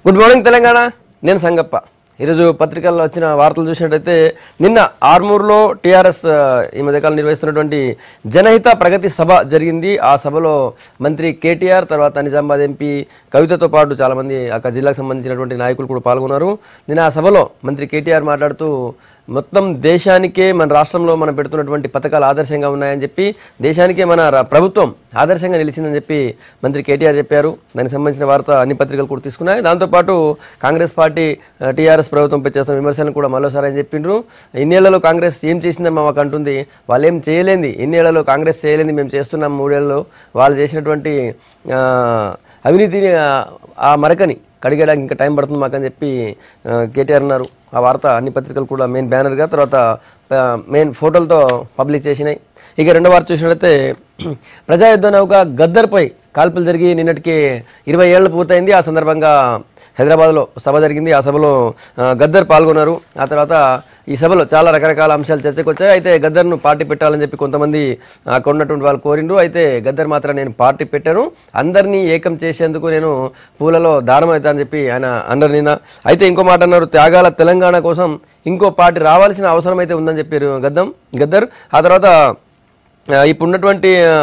Good morning Telangana నేను సంగప్ప ఈరోజు పత్రికల్లో వచ్చిన వార్తలు చూసినట్టయితే నిన్న ఆర్మూర్లో టీఆర్ఎస్ ఈ మధ్యకాలం నిర్వహిస్తున్నటువంటి జనహిత ప్రగతి సభ జరిగింది ఆ సభలో మంత్రి కేటీఆర్ తర్వాత నిజామాబాద్ ఎంపీ కవితతో పాటు చాలామంది అక్కడ జిల్లాకు సంబంధించినటువంటి నాయకులు కూడా పాల్గొన్నారు నిన్న ఆ సభలో మంత్రి కేటీఆర్ మాట్లాడుతూ మొత్తం దేశానికే మన రాష్ట్రంలో మనం పెడుతున్నటువంటి పథకాలు ఆదర్శంగా ఉన్నాయని చెప్పి దేశానికే మన రా- ప్రభుత్వం ఆదర్శంగా నిలిచిందని చెప్పి మంత్రి కేటీఆర్ చెప్పారు దానికి సంబంధించిన వార్త అన్ని పత్రికలు కూడా తీసుకున్నాయి దాంతోపాటు కాంగ్రెస్ పార్టీ టీఆర్ఎస్ ప్రభుత్వంపై చేస్తున్న విమర్శలను కూడా మరోసారి అని చెప్పిండ్రు ఇన్నేళ్లలో కాంగ్రెస్ ఏం చేసిందని మాకు అంటుంది వాళ్ళు ఏం చేయలేంది ఇన్నేళ్లలో కాంగ్రెస్ చేయలేంది మేము చేస్తున్నాం మూడేళ్లలో వాళ్ళు చేసినటువంటి ఆ, అవినీతిని ఆ, ఆ మరకని కడిగేయడానికి ఇంకా టైం పడుతుంది మాకని చెప్పి ఆ, కేటీఆర్ అన్నారు ఆ వార్త అన్ని పత్రికలు కూడా మెయిన్ బ్యానర్గా తర్వాత ఆ, మెయిన్ ఫోటోలతో పబ్లిష్ చేసినాయి ఇక రెండో వార్త చూసినట్లయితే ప్రజాయుద్ధ నౌక గద్దర్పై కాల్పులు జరిగి నిన్నటికి ఇరవై ఏళ్ళు పూర్తయింది ఆ సందర్భంగా హైదరాబాద్లో సభ జరిగింది ఆ సభలో ఆ, గద్దర్ పాల్గొన్నారు ఆ తర్వాత ఈ సభలో చాలా రకరకాల అంశాలు చర్చకు వచ్చాయి అయితే గద్దర్ను పార్టీ పెట్టాలని చెప్పి కొంతమంది అక్కడ ఉన్నటువంటి వాళ్ళు కోరిండ్రు అయితే గద్దర్ మాత్రం నేను పార్టీ పెట్టాను అందరినీ ఏకం చేసేందుకు నేను పూలలో దానం అవుతానని చెప్పి ఆయన అన్నారు నిన్న అయితే ఇంకో మాట అన్నారు త్యాగాల తెలంగాణ కోసం ఇంకో పార్టీ రావాల్సిన అవసరం అయితే ఉందని చెప్పారు గద్దం గద్దర్ ఆ తర్వాత ఆ, ఇప్పుడు ఉన్నటువంటి ఆ,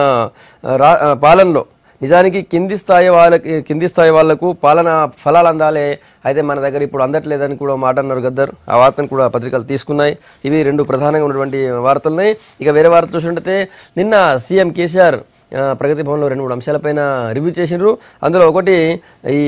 రా ఆ, పాలనలో నిజానికి కింది స్థాయి వాళ్ళకి కింది స్థాయి వాళ్లకు పాలన ఫలాలు అందాలే అయితే మన దగ్గర ఇప్పుడు అందట్లేదని కూడా మాట అన్నారు గద్దర్ ఆ వార్తను కూడా పత్రికలు తీసుకున్నాయి ఇవి రెండు ప్రధానంగా ఉన్నటువంటి వార్తలున్నాయి ఇక వేరే వార్త చూసినట్టయితే నిన్న సీఎం కేసీఆర్ ఆ, ప్రగతి భవన్లో రెండు మూడు అంశాలపైన రివ్యూ చేసిండ్రు అందులో ఒకటి ఈ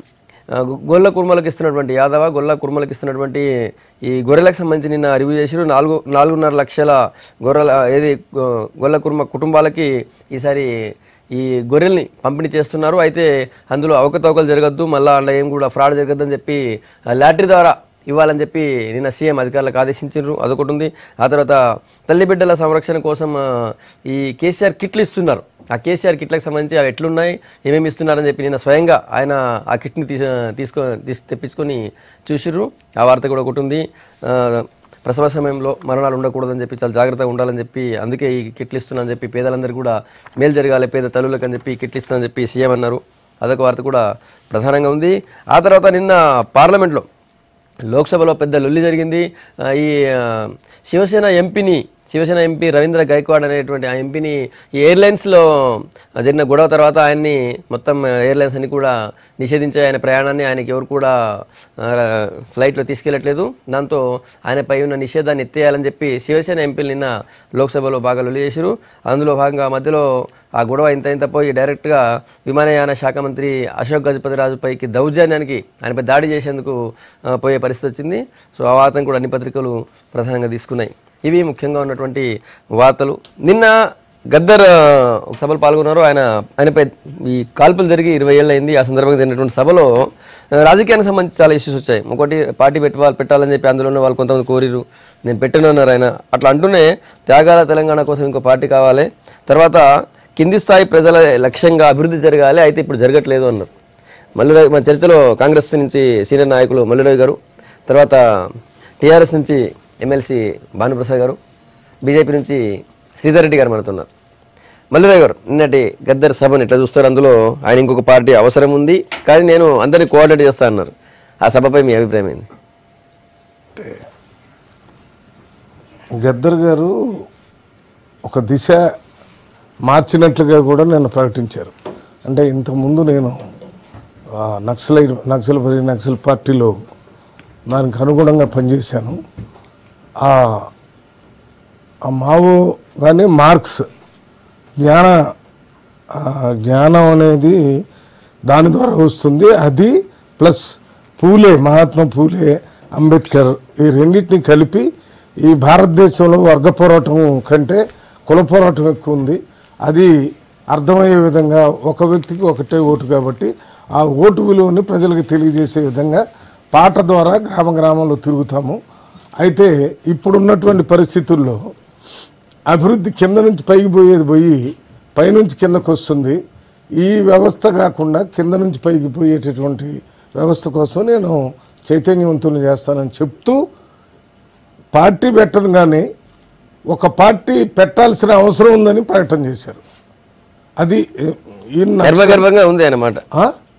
ఆ, గొ- గొల్ల కుర్మలకు ఇస్తున్నటువంటి యాదవ గొల్ల కుర్మలకు ఇస్తున్నటువంటి ఈ గొర్రెలకు సంబంధించి నిన్న రివ్యూ చేసిరు నాలుగు నాలుగున్నర లక్షల గొర్రెల ఏది గొ- గొల్ల కుర్మ కుటుంబాలకి ఈసారి ఈ గొర్రెల్ని పంపిణీ చేస్తున్నారు అయితే అందులో అవకతవకలు జరగద్దు మళ్ళీ అందులో ఏం కూడా ఫ్రాడ్ జరగద్దని చెప్పి ఆ, లాటరీ ద్వారా ఇవ్వాలని చెప్పి నిన్న సీఎం అధికారులకు ఆదేశించారు అదొకటి ఉంది ఆ తర్వాత తల్లి బిడ్డల సంరక్షణ కోసం ఆ, ఈ కేసీఆర్ కిట్లు ఇస్తున్నారు ఆ కేసీఆర్ కిట్లకు సంబంధించి అవి ఎట్లున్నాయి ఏమేమి ఇస్తున్నారని చెప్పి నిన్న స్వయంగా ఆయన ఆ కిట్ని తీసు తీసుకో తీసి తెప్పించుకొని చూసిర్రు ఆ వార్త కూడా ఒకటి ఉంది ఆ, ప్రసవ సమయంలో మరణాలు ఉండకూడదని చెప్పి చాలా జాగ్రత్తగా ఉండాలని చెప్పి అందుకే ఈ కిట్లు ఇస్తున్నానని చెప్పి పేదలందరికీ కూడా మేలు జరగాలి పేద తల్లులకు అని చెప్పి ఈ కిట్లు ఇస్తానని చెప్పి సీఎం అన్నారు అదొక వార్త కూడా ప్రధానంగా ఉంది ఆ తర్వాత నిన్న పార్లమెంట్లో లోక్సభలో పెద్ద లొల్లి జరిగింది ఆ, ఈ ఆ, శివసేన ఎంపీని శివసేన ఎంపీ రవీంద్ర గైక్వాడ్ అనేటువంటి ఆ ఎంపీని ఈ ఎయిర్లైన్స్లో జరిగిన గొడవ తర్వాత ఆయన్ని మొత్తం ఎయిర్లైన్స్ అన్ని కూడా నిషేధించే ఆయన ప్రయాణాన్ని ఆయనకి ఎవరు కూడా ఆ, ఫ్లైట్లో తీసుకెళ్ళట్లేదు దాంతో ఆయనపై ఉన్న నిషేధాన్ని ఎత్తేయాలని చెప్పి శివసేన ఎంపీలు నిన్న లోక్సభలో బాగా లొల్లి చేశారు అందులో భాగంగా మధ్యలో ఆ గొడవ ఇంత ఇంత పోయి డైరెక్ట్గా విమానయాన శాఖ మంత్రి అశోక్ గజపతిరాజుపైకి దౌర్జన్యానికి ఆయనపై దాడి చేసేందుకు ఆ, పోయే పరిస్థితి వచ్చింది సో ఆ వార్తను కూడా అన్ని పత్రికలు ప్రధానంగా తీసుకున్నాయి ఇవి ముఖ్యంగా ఉన్నటువంటి వార్తలు నిన్న గద్దర్ ఆ, ఒక సభలో పాల్గొన్నారు ఆయన ఆయనపై ఈ కాల్పులు జరిగి ఇరవై ఏళ్ళు అయింది ఆ సందర్భంగా జరిగినటువంటి సభలో ఆ, రాజకీయానికి సంబంధించి చాలా ఇష్యూస్ వచ్చాయి ఒకటి పార్టీ పెట్టి వాళ్ళు పెట్టాలని చెప్పి అందులో ఉన్న వాళ్ళు కొంతమంది కోరిరు నేను పెట్టను అన్నారు ఆయన అట్లా అంటూనే త్యాగాల తెలంగాణ కోసం ఇంకో పార్టీ కావాలి తర్వాత కింది స్థాయి ప్రజల లక్ష్యంగా అభివృద్ధి జరగాలి అయితే ఇప్పుడు జరగట్లేదు అన్నారు మల్లురావు మన చర్చలో కాంగ్రెస్ నుంచి సీనియర్ నాయకులు మల్లురావు గారు తర్వాత టీఆర్ఎస్ నుంచి ఎమ్మెల్సీ భానుప్రసాద్ గారు బీజేపీ నుంచి శ్రీధర్ రెడ్డి గారు మనతున్నారు మల్లురావు గారు నిన్నటి గద్దర్ సభను ఎట్లా చూస్తారు అందులో ఆయన ఇంకొక పార్టీ అవసరం ఉంది కానీ నేను అందరినీ కోఆర్డినేట్ చేస్తా అన్నారు ఆ సభపై మీ అభిప్రాయం ఏంది గద్దర్ గారు ఒక దిశ మార్చినట్లుగా కూడా నేను ప్రకటించారు అంటే ఇంతకుముందు నేను ఆ, నక్సలైట్ నక్సల్ నక్సల్ పార్టీలో దానికి అనుగుణంగా పనిచేశాను ఆ ఆ మావో కానీ మార్క్స్ జ్ఞాన ఆ, జ్ఞానం అనేది దాని ద్వారా వస్తుంది అది ప్లస్ పూలే మహాత్మా పూలే అంబేద్కర్ ఈ రెండింటిని కలిపి ఈ భారతదేశంలో వర్గ పోరాటం కంటే కుల పోరాటం ఎక్కువ ఉంది అది అర్థమయ్యే విధంగా ఒక వ్యక్తికి ఒకటే ఓటు కాబట్టి ఆ ఓటు విలువని ప్రజలకు తెలియజేసే విధంగా పాట ద్వారా గ్రామ గ్రామంలో తిరుగుతాము అయితే ఇప్పుడున్నటువంటి పరిస్థితుల్లో అభివృద్ధి కింద నుంచి పైకి పోయేది పోయి పైనుంచి కిందకు వస్తుంది ఈ వ్యవస్థ కాకుండా కింద నుంచి పైకి పోయేటటువంటి వ్యవస్థ కోసం నేను చైతన్యవంతులు చేస్తానని చెప్తూ పార్టీ పెట్టను కానీ ఒక పార్టీ పెట్టాల్సిన అవసరం ఉందని ప్రకటన చేశారు అది ఈ నక్ష- గర్వగర్వంగా ఉంది అన్నమాట ఆ?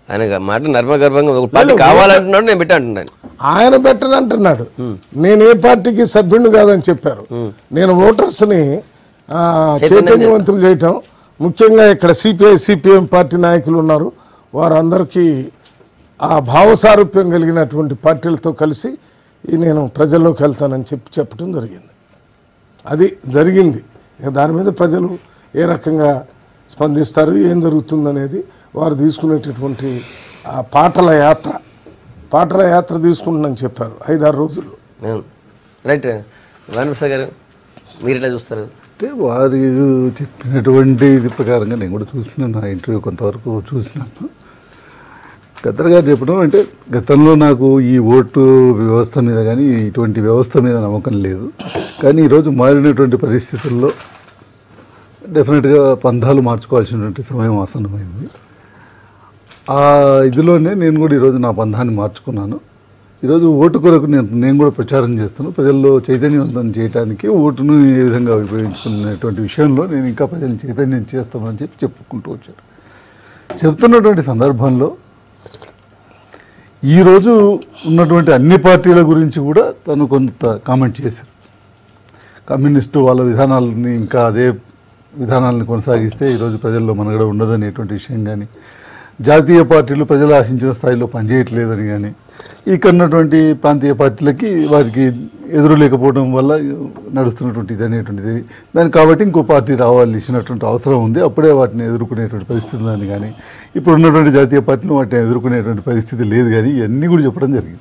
ఆయన మాట నర్మగర్భంగా ఒక పార్టీ కావాలంటున్నాడు నేను పెట్టా అంటున్నాను ఆయన పెట్టనంటున్నాడు నేను ఏ పార్టీకి సభ్యుడిని కాదని చెప్పారు నేను ఓటర్స్ని ఆ, చైతన్యవంతులు చేయటం ముఖ్యంగా ఇక్కడ సిపిఐ సిపిఎం పార్టీ నాయకులు ఉన్నారు వారందరికీ ఆ భావసారూప్యం కలిగినటువంటి పార్టీలతో కలిసి ఈ నేను ప్రజల్లోకి వెళ్తానని చెప్పి చెప్పడం జరిగింది అది జరిగింది ఇక దాని మీద ప్రజలు ఏ రకంగా స్పందిస్తారు ఏం జరుగుతుందనేది వారు తీసుకునేటటువంటి ఆ పాటల యాత్ర పాటల యాత్ర తీసుకుంటున్నాను చెప్పారు ఐదారు రోజుల్లో అవును. రైట్ భానుప్రసాద్ గారు మీరు ఎట్లా చూస్తారు అంటే వారు చెప్పినటువంటి ఇది ప్రకారంగా నేను కూడా చూసినాను ఆ ఇంటర్వ్యూ కొంతవరకు చూసినాను గద్దర్ గారు చెప్పడం అంటే గతంలో నాకు ఈ ఓటు వ్యవస్థ మీద కానీ ఇటువంటి వ్యవస్థ మీద నమ్మకం లేదు కానీ ఈరోజు మారినటువంటి పరిస్థితుల్లో డెఫినెట్గా పంధాలు మార్చుకోవాల్సినటువంటి సమయం ఆసన్నమైంది ఆ ఇదిలోనే నేను కూడా ఈరోజు నా పంధాన్ని మార్చుకున్నాను ఈరోజు ఓటు కొరకు నేను నేను కూడా ప్రచారం చేస్తాను ప్రజల్లో చైతన్యవంతం చేయడానికి ఓటును ఏ విధంగా ఉపయోగించుకునేటువంటి విషయంలో నేను ఇంకా ప్రజల్ని చైతన్యం చేస్తామని చెప్పి చెప్పుకుంటూ వచ్చారు చెప్తున్నటువంటి సందర్భంలో ఈరోజు ఉన్నటువంటి అన్ని పార్టీల గురించి కూడా తను కొంత కామెంట్ చేశారు కమ్యూనిస్టు వాళ్ళ విధానాలని ఇంకా అదే విధానాలను కొనసాగిస్తే ఈరోజు ప్రజల్లో మనగడ ఉండదనేటువంటి విషయం కానీ జాతీయ పార్టీలు ప్రజలు ఆశించిన స్థాయిలో పనిచేయట్లేదని కానీ ఇక్కడ ఉన్నటువంటి ప్రాంతీయ పార్టీలకి వారికి ఎదురు లేకపోవడం వల్ల నడుస్తున్నటువంటి ఇది అనేటువంటిది దానికి కాబట్టి ఇంకో పార్టీ రావాల్సినటువంటి అవసరం ఉంది అప్పుడే వాటిని ఎదుర్కొనేటువంటి పరిస్థితి ఉందని కానీ ఇప్పుడు ఉన్నటువంటి జాతీయ పార్టీలు వాటిని ఎదుర్కొనేటువంటి పరిస్థితి లేదు కానీ ఇవన్నీ కూడా చెప్పడం జరిగింది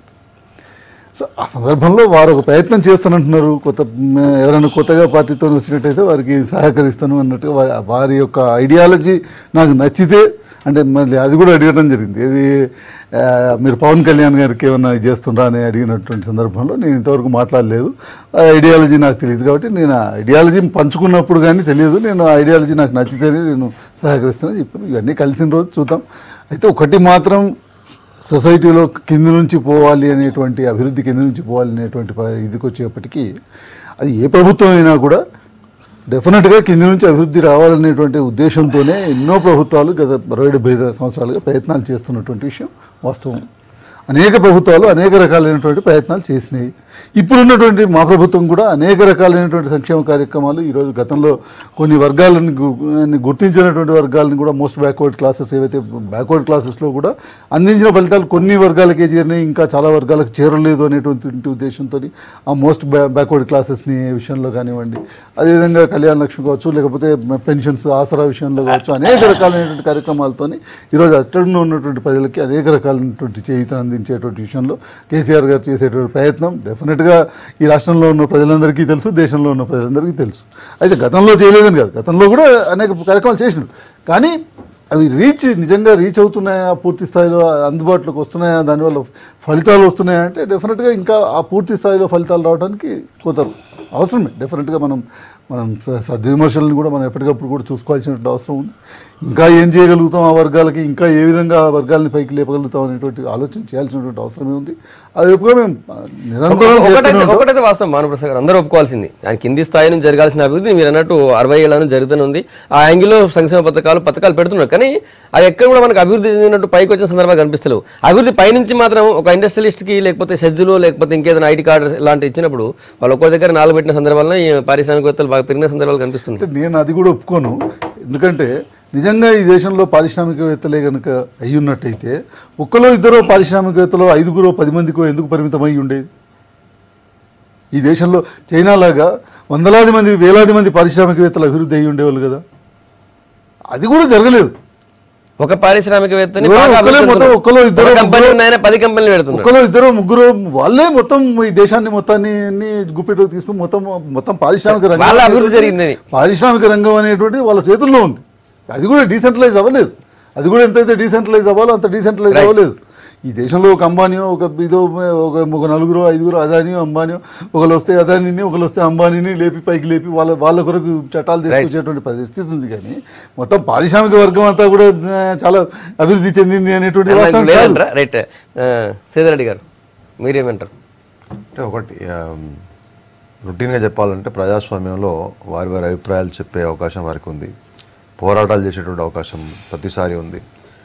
సో ఆ సందర్భంలో వారు ఒక ప్రయత్నం చేస్తానంటున్నారు కొత్త మ్, ఎవరైనా కొత్తగా పార్టీతో వచ్చినట్టయితే వారికి సహకరిస్తాను అన్నట్టుగా వారి- వారి యొక్క ఐడియాలజీ నాకు నచ్చితే అంటే మళ్ళీ అది కూడా అడగడం జరిగింది ఇది ఆ, మీరు పవన్ కళ్యాణ్ గారికి ఏమన్నా ఇది చేస్తుండ్రా అని అడిగినటువంటి సందర్భంలో నేను ఇంతవరకు మాట్లాడలేదు ఆ ఐడియాలజీ నాకు తెలియదు కాబట్టి నేను ఆ ఐడియాలజీ పంచుకున్నప్పుడు కానీ తెలియదు నేను ఆ ఐడియాలజీ నాకు నచ్చితేనే నేను సహకరిస్తానని చెప్పాను ఇవన్నీ కలిసిన రోజు చూద్దాం అయితే ఒకటి మాత్రం సొసైటీలో కింది నుంచి పోవాలి అనేటువంటి అభివృద్ధి కింది నుంచి పోవాలి అనేటువంటి ప- ఇదికి వచ్చేప్పటికీ అది ఏ ప్రభుత్వం అయినా కూడా డెఫినెట్గా కింది నుంచి అభివృద్ధి రావాలనేటువంటి ఉద్దేశంతోనే ఎన్నో ప్రభుత్వాలు గత అరవై డెబ్బై సంవత్సరాలుగా ప్రయత్నాలు చేస్తున్నటువంటి విషయం వాస్తవం అనేక ప్రభుత్వాలు అనేక రకాలైనటువంటి ప్రయత్నాలు చేసినాయి ఇప్పుడున్నటువంటి మా ప్రభుత్వం కూడా అనేక రకాలైనటువంటి సంక్షేమ కార్యక్రమాలు ఈరోజు గతంలో కొన్ని వర్గాలను గు- ని గుర్తించినటువంటి వర్గాలను కూడా మోస్ట్ బ్యాక్వర్డ్ క్లాసెస్ ఏవైతే బ్యాక్వర్డ్ క్లాసెస్లో కూడా అందించిన ఫలితాలు కొన్ని వర్గాలకే చేరినాయి ఇంకా చాలా వర్గాలకు చేరలేదు అనేటువంటి ఉద్దేశంతో ఆ మోస్ట్ బ్యాక్వర్డ్ క్లాసెస్ని విషయంలో కానివ్వండి అదేవిధంగా కళ్యాణ లక్ష్మి కావచ్చు లేకపోతే పెన్షన్స్ ఆసరా విషయంలో కావచ్చు అనేక రకాలైనటువంటి కార్యక్రమాలతోని ఈరోజు అట్టడున ఉన్నటువంటి ప్రజలకి అనేక రకాలైనటువంటి చేయుతను అందించేటువంటి విషయంలో కేసీఆర్ గారు చేసేటువంటి ప్రయత్నం డెఫినెట్గా ఈ రాష్ట్రంలో ఉన్న ప్రజలందరికీ తెలుసు దేశంలో ఉన్న ప్రజలందరికీ తెలుసు అయితే గతంలో చేయలేదని కాదు గతంలో కూడా అనేక కార్యక్రమాలు చేసినాడు కానీ అవి రీచ్ నిజంగా రీచ్ అవుతున్నాయా పూర్తి స్థాయిలో అందుబాటులోకి వస్తున్నాయా దానివల్ల ఫలితాలు వస్తున్నాయా అంటే డెఫినెట్గా ఇంకా ఆ పూర్తి స్థాయిలో ఫలితాలు రావడానికి కొంత అవసరమే డెఫినెట్గా మనం మనం స- సద్విమర్శలను కూడా మనం ఎప్పటికప్పుడు కూడా చూసుకోవాల్సినటువంటి అవసరం ఉంది ఇంకా ఏం చేయగలుగుతాం ఆ వర్గాలకి ఇంకా ఏ విధంగా ఆ వర్గాలని పైకి లేపగలుగుతాం అనేటువంటి ఆలోచన చేయాల్సినటువంటి అవసరమే ఉంది ఆ వైపుగా మేము ఆ, నిరంతరం ఒకటైతే చేస్తూనే ఉంటాం. ఒకటైతే వాస్తవం భానుప్రసాద్ గారు అందరూ ఒప్పుకోవాల్సింది ఆయన కింది స్థాయి నుంచి జరగాల్సిన అభివృద్ధి మీరు అన్నట్టు అరవై ఏళ్ళను జరుగుతూనే ఉంది ఆ యాంగిల్లో సంక్షేమ పథకాలు పథకాలు పెడుతున్నారు కానీ అది ఎక్కడ కూడా మనకు అభివృద్ధి చెందినట్టు పైకి వచ్చిన సందర్భాలు కనిపిస్తలేవు అభివృద్ధి పైనుంచి మాత్రం ఒక ఇండస్ట్రియలిస్ట్కి లేకపోతే సెజ్జులు లేకపోతే ఇంకేదైనా ఐటీ కార్డు ఇలాంటి ఇచ్చినప్పుడు వాళ్ళు ఒక్కో దగ్గర నాలుగు పెట్టిన సందర్భాల్లో ఈ పారిశ్రామికవేత్తలు బాగా పెరిగిన సందర్భాలు కనిపిస్తుంది అంటే నేను అది కూడా ఒప్పుకోను ఎందుకంటే నిజంగా ఈ దేశంలో పారిశ్రామికవేత్తలే కనుక అయి ఉన్నట్టయితే ఒక్కలో ఇద్దరో పారిశ్రామికవేత్తలో ఐదుగురో పది మందికో ఎందుకు పరిమితమై ఉండేది ఈ దేశంలో చైనా లాగా వందలాది మంది వేలాది మంది పారిశ్రామికవేత్తలు అభివృద్ధి అయి ఉండేవాళ్ళు కదా అది కూడా జరగలేదు ఒక పారిశ్రామికవేత్తని ఎవరో బాగా ఒక్కలే అభివృద్ధి మొత్తం చెందుతున్నారు. ఒక్కలో ఇద్దరు ఒక కంపెనీ ఉన్నాయని పది కంపెనీలు పెడుతున్నారు ఒకరు ఇద్దరు ముగ్గురు వాళ్ళే మొత్తం ఈ దేశాన్ని మొత్తాన్ని అన్ని గుప్పెట్లోకి తీసుకుని మొత్తం మొత్తం పారిశ్రామిక రంగం వాళ్ళ అభివృద్ధి అనేటువంటిది- జరిగిందని. పారిశ్రామిక రంగం అనేటువంటి వాళ్ళ చేతుల్లో ఉంది అది కూడా డీసెంట్రలైజ్ అవ్వలేదు అది కూడా ఎంతైతే డీసెంట్రలైజ్ అవ్వాలో అంత డీసెంట్రలైజ్ Right. అవ్వలేదు ఈ దేశంలో ఒక అంబానీ ఒక ఇదో ఒక ఒక నలుగురు ఐదుగురు అదాని అంబానీ ఒకళ్ళు వస్తే అదానిని ఒకళ్ళు వస్తే అంబానీని లేపి పైకి లేపి వాళ్ళ వాళ్ళ కొరకు చట్టాలు తీసుకొచ్చేటువంటి పరిస్థితి ఉంది కానీ మొత్తం పారిశ్రామిక వర్గం అంతా కూడా ఆ, చాలా అభివృద్ధి చెందింది అనేటువంటి అలా వాస్తవం కాదు. లేదంటారా రైట్ సీతారెడ్డి గారు మీరేమంటారు అంటే ఒకటి ఆమ్, రొటీన్గా చెప్పాలంటే ప్రజాస్వామ్యంలో వారి వారి అభిప్రాయాలు చెప్పే అవకాశం వారికి ఉంది పోరాటాలు చేసేటువంటి అవకాశం ప్రతిసారి ఉంది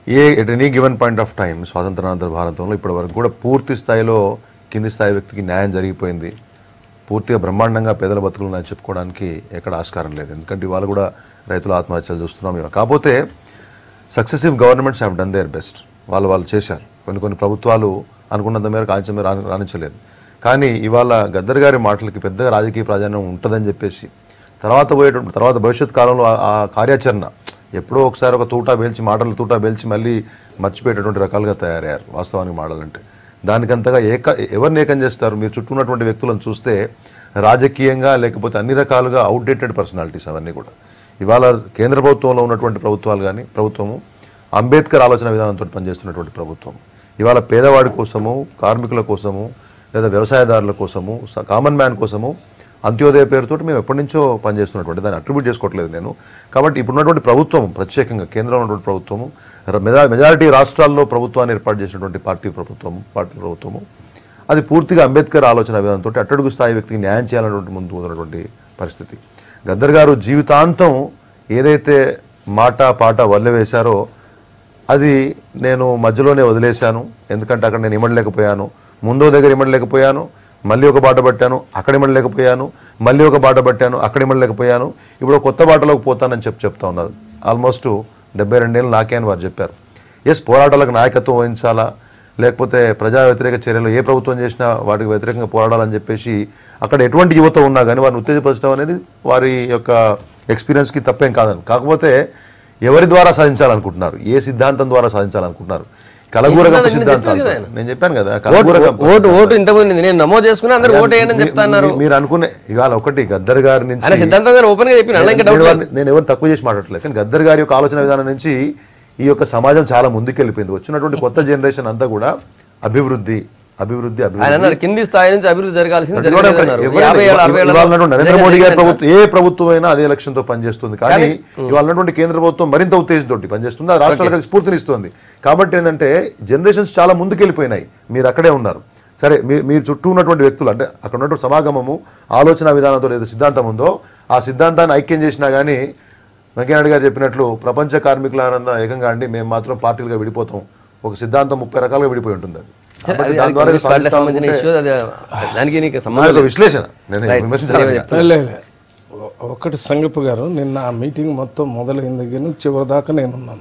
a at any given point of time స్వాతంత్రానంతర భారతంలో ఇప్పటి వరకు కూడా పూర్తి స్థాయిలో కింది స్థాయి వ్యక్తికి న్యాయం జరిగిపోయింది పూర్తిగా బ్రహ్మాండంగా పేదల బతుకులు నాకు చెప్పుకోవడానికి ఎక్కడ ఆస్కారం లేదు ఎందుకంటే ఇవాళ కూడా రైతుల ఆత్మహత్యలు చూస్తున్నాం ఇవాళ కాకపోతే successive governments have done their best వాళ్ళు వాళ్ళు చేశారు కొన్ని కొన్ని ప్రభుత్వాలు అనుకున్నంత మేరకు ఆంచ మేర రాని- రాణించలేదు కానీ ఇవాళ గద్దర్ గారి మాటలకి పెద్దగా రాజకీయ ప్రాధాన్యం ఉంటుందని చెప్పేసి తర్వాత పోయేటువంటి తర్వాత భవిష్యత్ కాలంలో ఆ- ఆ కార్యాచరణ ఎప్పుడో ఒకసారి ఒక తూటా పేల్చి మాటలు తూటా పేల్చి మళ్ళీ మర్చిపోయేటటువంటి రకాలుగా తయారయ్యారు వాస్తవానికి మాడాలంటే దానికంతగా ఏక ఎవరిని ఏకం చేస్తారు మీరు చుట్టూ ఉన్నటువంటి వ్యక్తులను చూస్తే రాజకీయంగా లేకపోతే అన్ని రకాలుగా అవుట్డేటెడ్ పర్సనాలిటీస్ అవన్నీ కూడా ఇవాళ కేంద్ర ప్రభుత్వంలో ఉన్నటువంటి ప్రభుత్వాలు కానీ ప్రభుత్వము అంబేద్కర్ ఆలోచన విధానంతో పనిచేస్తున్నటువంటి ప్రభుత్వం ఇవాళ పేదవాడి కోసము కార్మికుల కోసము లేదా వ్యవసాయదారుల కోసము స- కామన్ మ్యాన్ కోసము అంత్యోదయ పేరుతో మేము ఎప్పటి నుంచో పనిచేస్తున్నటువంటి దాన్ని అట్రిబ్యూట్ చేసుకోవట్లేదు నేను కాబట్టి ఇప్పుడున్నటువంటి ప్రభుత్వం ప్రత్యేకంగా కేంద్రంలో ఉన్నటువంటి ప్రభుత్వము ర- మెజా మెజారిటీ రాష్ట్రాల్లో ప్రభుత్వాన్ని ఏర్పాటు చేసినటువంటి పార్టీ ప్రభుత్వము పార్టీ ప్రభుత్వము అది పూర్తిగా అంబేద్కర్ ఆలోచన విధానంతో అట్టడుగు స్థాయి వ్యక్తికి న్యాయం చేయాలన్నటువంటి ముందు ఉన్నటువంటి పరిస్థితి గద్దర్ గారు జీవితాంతం ఏదైతే మాట పాట వల్లె వేశారో అది నేను మధ్యలోనే వదిలేశాను ఎందుకంటే అక్కడ నేను ఇమ్మడలేకపోయాను ముందో దగ్గర ఇమ్మడలేకపోయాను మళ్ళీ ఒక బాట పట్టాను అక్కడ ఇమ్మడలేకపోయాను మళ్ళీ ఒక బాట పట్టాను అక్కడ ఇమ్మడలేకపోయాను ఇప్పుడు ఒక కొత్త బాటలోకి పోతానని చెప్పి చెప్తా ఉన్నారు ఆల్మోస్ట్ డెబ్బై రెండేళ్ళు నాకే అని వారు చెప్పారు ఎస్ పోరాటాలకు నాయకత్వం వహించాలా లేకపోతే ప్రజా వ్యతిరేక చర్యలు ఏ ప్రభుత్వం చేసినా వాటికి వ్యతిరేకంగా పోరాడాలని చెప్పేసి అక్కడ ఎటువంటి యువత ఉన్నా కానీ వారిని ఉత్తేజపరచడం అనేది వారి యొక్క ఎక్స్పీరియన్స్కి తప్పేం కాదని కాకపోతే ఎవరి ద్వారా సాధించాలనుకుంటున్నారు ఏ సిద్ధాంతం ద్వారా సాధించాలనుకుంటున్నారు కలగూరగంప సిద్ధాంతం సిద్ధాంతాలు చెప్పారు కదా నేను చెప్పాను కదా ఓటు కలగూరగంప ఓటు ఓటు ఇంతకుముందు నేను నమోదు చేసుకుని అందరు ఓటు వేయండి అని మీ- చెప్తున్నారు మీ- మీరు అనుకునే ఇవాళ ఒకటి గద్దర్ గారి నుంచి ఆయన సిద్ధాంతం గారు ఓపెన్ గా చెప్పిన అలా ఇంకా డౌట్ నేను లేదు ఎవరిని- నేను ఎవరు తక్కువ చేసి మాట్లాడలేదు కానీ గద్దర్ గారి యొక్క ఆలోచన విధానం నుంచి ఈ యొక్క సమాజం చాలా ముందుకెళ్ళిపోయింది వచ్చినటువంటి కొత్త జనరేషన్ అంతా కూడా అభివృద్ధి అభివృద్ధి ఆయన అభివృద్ధి అన్నారు కింది స్థాయి నుంచి అభివృద్ధి జరగాల్సింది అది కూడా జరగలేదు అన్నారు. ఎవరైనా యాభై ఏళ్ళ, అరవై ఏళ్ళలో ఇవాళ ఉన్నటువంటి నరేంద్ర మోడీ గారి జరిగింది ప్రభుత్వం ఏ ప్రభుత్వం అయినా అదే లక్ష్యంతో పనిచేస్తుంది కానీ ఇవాళ ఉన్నటువంటి కేంద్ర ప్రభుత్వం మరింత ఉత్తేజంతో పనిచేస్తుంది అది రాష్ట్రాలకు అది స్ఫూర్తినిస్తుంది కాబట్టి ఏంటంటే జనరేషన్స్ చాలా ముందుకెళ్ళిపోయినాయి మీరు అక్కడే ఉన్నారు సరే మీ మీరు చుట్టూ ఉన్నటువంటి వ్యక్తులు అంటే అక్కడ ఉన్నటువంటి సమాగమము ఆలోచన విధానంతో ఏదో సిద్ధాంతం ఉందో ఆ సిద్ధాంతాన్ని ఐక్యం చేసినా కానీ వెంకయ్యనాయుడు గారు చెప్పినట్లు ప్రపంచ కార్మికులన్న ఏకంగా అండి మేము మాత్రం పార్టీలుగా విడిపోతాం ఒక సిద్ధాంతం ముప్పై రకాలుగా విడిపోయి ఉంటుంది అది సరే, కాబట్టి అది- దాని అది ద్వారా కమ్యూనిస్ట్ పార్టీలకు సాధిస్తాం సంబంధించిన అనుకుంటే- ఇష్యూ అది దానికి నీకు నా సంబంధం యొక్క లేదు. విశ్లేషణ నేను Right. విమర్శించాలని మీరే కాదు. లే, లే. ఒకటి సంగపు గారు నిన్న ఆ మీటింగ్ మొత్తం మొదలైన దగ్గర నుంచి చివరి దాకా నేనున్నాను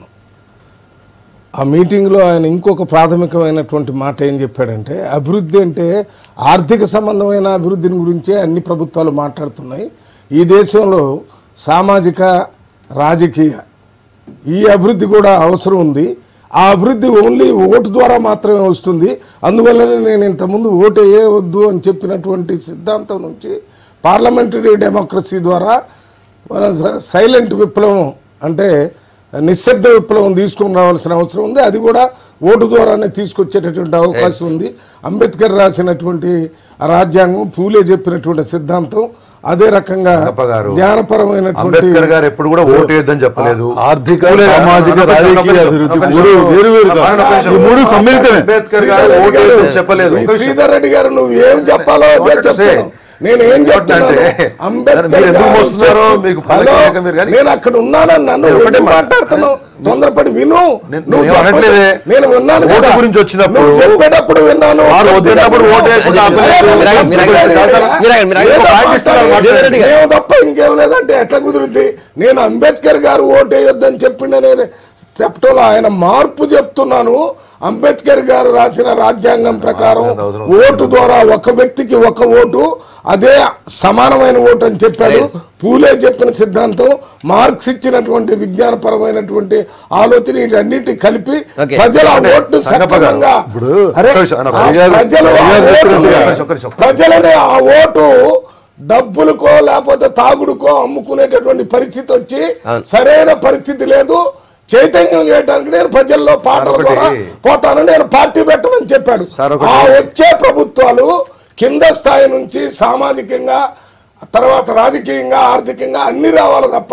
ఆ మీటింగ్లో ఆయన ఇంకొక ప్రాథమికమైనటువంటి మాట ఏం చెప్పాడంటే అభివృద్ధి అంటే ఆర్థిక సంబంధమైన అభివృద్ధిని గురించే అన్ని ప్రభుత్వాలు మాట్లాడుతున్నాయి ఈ దేశంలో సామాజిక రాజకీయ ఈ అభివృద్ధి కూడా అవసరం ఉంది ఆ అభివృద్ధి ఓన్లీ ఓటు ద్వారా మాత్రమే వస్తుంది అందువల్లనే నేను ఇంతకుముందు ఓటు వేయవద్దు అని చెప్పినటువంటి సిద్ధాంతం నుంచి పార్లమెంటరీ డెమోక్రసీ ద్వారా మన స- సైలెంట్ విప్లవం అంటే నిశ్శబ్ద విప్లవం తీసుకొని రావాల్సిన అవసరం ఉంది అది కూడా ఓటు ద్వారానే తీసుకొచ్చేటటువంటి అవకాశం ఉంది అంబేద్కర్ రాసినటువంటి ఆ రాజ్యాంగం పూలే చెప్పినటువంటి సిద్ధాంతం అదే రకంగా సంగప్ప గారు, జ్ఞానపరమైనటువంటి అంబేద్కర్ గారు ఎప్పుడు కూడా ఓటు వేయొద్దని చెప్పలేదు ఆర్థిక, పూలే- సామాజిక, ఒక్క నిమిషం, ఒక్క రాజకీయ నిమిషం, అభివృద్ధి ఒక్క మూడు నిమిషం. వేరు వేరు కాదు. ఒక్క నిమిషం. ఈ మూడు సమ్మిళితమే. అంబేద్కర్ గారు శ్రీధర్ ఓటు రెడ్డి వేయొద్దని గారు, చెప్పలేదు ఈ ఒక్క నిమిషం. శ్రీధర్ రెడ్డి గారు నువ్వు ఏం చెప్పాలో అదే What to say? చెప్తాను నేను ఏం చెప్తున్నాను అంటే, అంబేద్కర్ మీరు ఎందుకు గారు మోస్తున్నారో చెప్పు. మీకు హలో, పలకలేక మీరు కానీ- నేను అక్కడ ఉన్నానని నన్ను నేను ఒకటే ఎందుకు మాట- మాట్లాడుతున్నావు తొందరపడి విను నేను- నువ్వు నేను చెప్పదు. అనట్లేదే. నేను విన్నాను ఓటు కదా. గురించి వచ్చినప్పుడు నువ్వు చెప్పేటప్పుడు విన్నాను వారు వద్దన్నప్పుడు ఓటు వేయకుండా అదే, ఆపలేదు. అదే, మీరు ఆగండి, మీరు ఆగండి. అదే, మీరు ఆగండి, మీరు ఆగండి. ఏదో ఒక పాయింట్ ఇస్తున్నారు, మాట్లాడి- మాట్లాడండి. నేను తప్ప ఇంకేం లేదంటే ఎట్లా కుదురుద్ది నేను అంబేద్కర్ గారు ఓటు వేయొద్దని చెప్పిండనేది చెప్పటంలో ఆయన మార్పు చెప్తున్నాను అంబేద్కర్ గారు రాసిన రాజ్యాంగం ప్రకారం ఓటు ద్వారా ఒక వ్యక్తికి ఒక ఓటు అదే సమానమైన ఓటు అని చెప్పాడు పూలే చెప్పిన సిద్ధాంతం మార్క్స్ ఇచ్చినటువంటి విజ్ఞానపరమైనటువంటి ఆలోచన వీటన్నిటి కలిపి Okay. ప్రజల అంటే ఓటు సంగప్ప గారు, సక్రమంగా ఇప్పుడు అరే, ఒక్క నిమిషం, ఆ ఒక్క నిమిషం. ప్రజలు ఆ ఒక్క నిమిషం, ఓటుని- ఒక్క నిమిషం, ఒక్క నిమిషం. ప్రజలని ఆ ఓటు డబ్బులకో లేకపోతే తాగుడుకో అమ్ముకునేటటువంటి పరిస్థితి వచ్చి అవును. సరైన పరిస్థితి లేదు చైతన్యం చేయడానికి నేను ప్రజల్లో పాటల ఒకటి- ద్వారా పోతాను నేను పార్టీ పెట్టమని చెప్పాడు సార్ ఒకటి- ఆ వచ్చే ప్రభుత్వాలు కింద స్థాయి నుంచి సామాజికంగా తర్వాత రాజకీయంగా ఆర్థికంగా అన్ని రావాలి తప్ప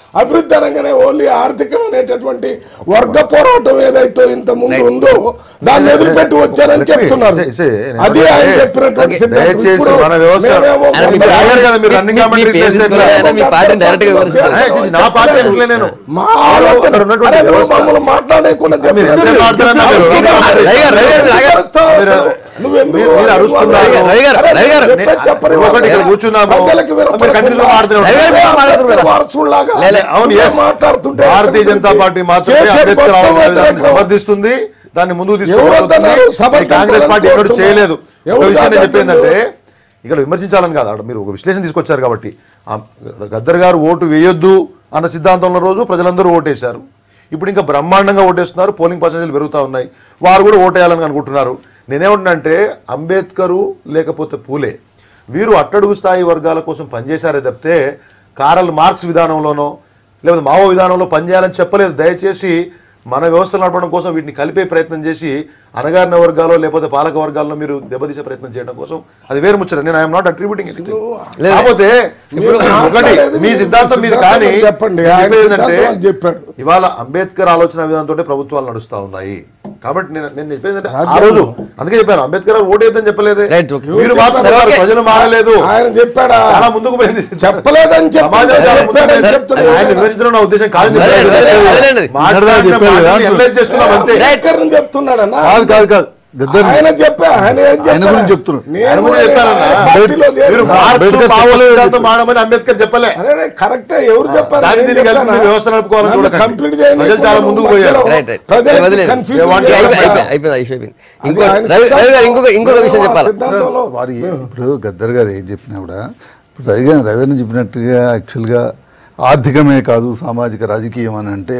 అభివృద్ధి అనగానే ఓన్లీ ఆర్థికమైనటువంటి వర్గ పోరాటం ఏదైతే ఇంత ముందు ఉందో దాన్ని వదిలిపెట్టి వచ్చారని చెప్తున్నారు సే- సే- నేను అది ఆయన అంటే చెప్పినటువంటి ఓకే. సిద్ధాంతం. దయచేసి ఇప్పుడు మన వ్యవస్థ- మేమేమో ఆయన మీ కొంత- పేరు- కదా మీరు అన్ని మీ- మీ కామెంటరీలు పేరు చేస్తే తీసుకుని ఆయన మీ పార్టీని డైరెక్ట్ గా విమర్శిస్తారు. ఏ, ఇది నా పార్టీ అనుకులే నేను మా ఆలోచన అక్కడ ఉన్నటువంటి అరే నువ్వు వ్యవస్థ. మమ్మల్ని మాట్లాడేయకుండా మీరు చెప్పినట్టు ఎంతసేపు మాట్లాడినా మీరు నువ్వు రవి గారు, రవి గారు, రవి గారు, రవి గారు. అసలు నువ్వెందుకు మీరు- మీరు అరుస్తున్నారు. రవి గారు, అరే, రవి గారు, చెప్పేది చెప్పని ఒకటి వాళ్ళు. ఇక్కడ కూర్చున్నాము. ప్రజలకు మీరు continuous గా మాట్లాడుతున్నారు. రవి గారు మీరు మాట్లాడుతున్నారు. వారసుల్లాగా లే, లే. అవును నువ్వే yes. మాట్లాడుతుంటే భారతీయ జనతా పార్టీ మాత్రమే చేసే అంబేద్కర్ మొత్తం ఆలోచన విధానాన్ని వ్యతిరేకం. సమర్థిస్తుంది దాన్ని ముందుకు ఎవరొద్దన్నారు? తీసుకుపోతుంది సమర్థించాలని కాంగ్రెస్ పార్టీ ఎన్నడూ కోరుతున్నా. చేయలేదు ఒక ఎవరు విషయం నేను కాదంటున్నారు? చెప్పేందంటే ఇక్కడ విమర్శించాలని కాదు అక్కడ మీరు ఒక విశ్లేషణ తీసుకొచ్చారు కాబట్టి ఆ గద్దర్ గారు ఓటు వేయొద్దు అన్న సిద్ధాంతంలో రోజు ప్రజలందరూ ఓటేశారు ఇప్పుడు ఇంకా బ్రహ్మాండంగా ఓటేస్తున్నారు పోలింగ్ పర్సెంటేజ్ పెరుగుతూ ఉన్నాయి వారు కూడా ఓటేయాలని అనుకుంటున్నారు నేనేమంటున్నానంటే అంబేద్కరు లేకపోతే పూలే వీరు అట్టడుగు స్థాయి వర్గాల కోసం పనిచేశారే తప్పితే కారల్ మార్క్స్ విధానంలోనో లేకపోతే మావో విధానంలో పనిచేయాలని చెప్పలేదు దయచేసి మన వ్యవస్థలు నడపడం కోసం వీటిని కలిపే ప్రయత్నం చేసి అనగారిన వర్గాల్లో లేకపోతే పాలక వర్గాల్లో మీరు దెబ్బతీసే ప్రయత్నం చేయడం కోసం అది వేరు ముచ్చట నేను ఐఎమ్ నాట్ అట్రిబ్యూటింగ్ లేదు. కాకపోతే మీరు ఒకటి మాట్లాడేది మీ మీరు సిద్ధాంతం మీది సిద్ధాంతం కానీ చెప్పండి. నేను ఆయన చెప్పేది ఏంటంటే సిద్ధాంతం అని చెప్పాడు. ఇవాళ అంబేద్కర్ ఆలోచన విధానంతో ప్రభుత్వాలు నడుస్తా ఉన్నాయి కాబట్టి నేను నేను చెప్పేది ఏంటంటే ఆ రాజ్యాంగం. రోజు అందుకే చెప్పాను అంబేద్కర్ గారు ఓటేద్దని చెప్పలేదే Right, okay. మీరు మాత్రం Okay. ప్రజలు మారలేదు ఆయన చెప్పాడా చాలా ముందుకు పోయింది చెప్పలేదని చెప్పి సమాజం చాలా ముందుకు చెప్పాడని పోయింది. చెప్తున్నాడు. ఆయన విమర్శించడం నా ఉద్దేశం కాదు అదే, అదే, అదేనండి. మాట్లాడిన చెప్పేది మాటల్ని కాదు. analyze చేస్తున్నాం అంతే అంబేద్కర్ చెప్తున్నాడన్నా కాదు కాదు కాదు గద్దర్ ఆయన చెప్పా ఆయన ఏం ఆయన చెప్పాడు? గురించి చెప్తున్నాడు. నేను ఆయన గురించి కూడా చెప్పారన్నా. ఆయన పార్టీలో మీరు చేరినా. మార్క్స్ అంబేద్కర్ మావో చెప్పలేదు. సిద్ధాంతం మానమని అంబేద్కర్ చెప్పలే అరే అరే, కరెక్టే ఎవరు చెప్పారు దాన్ని నేను దీన్ని కలిపి చెప్పానా? మీరు వ్యవస్థ నడుపుకోవాలని నన్ను చూడకండి. కంప్లీట్ చేయనీయకుండా ప్రజలు చాలా ముందుకు పోయారు. మధ్యలో రైట్ రైట్ ప్రజలకి వదిలేండి. కన్ఫ్యూజ్ They want to- చేయాలి. అయిపోయింది అయిపోయింది అయిపోయింది అది ఇంకో ఆయన రవి రవి గారు ఇంకొక ఇంకొక సిద్ధాంతం. విషయం ఆ చెప్పాలి సిద్ధాంతంలో వారి ఇప్పుడు గద్దర్ గారు ఏం చెప్పినా కూడా ఇప్పుడు రవి గారు రవిని చెప్పినట్టుగా యాక్చువల్గా ఆర్థికమే కాదు సామాజిక రాజకీయం అని అంటే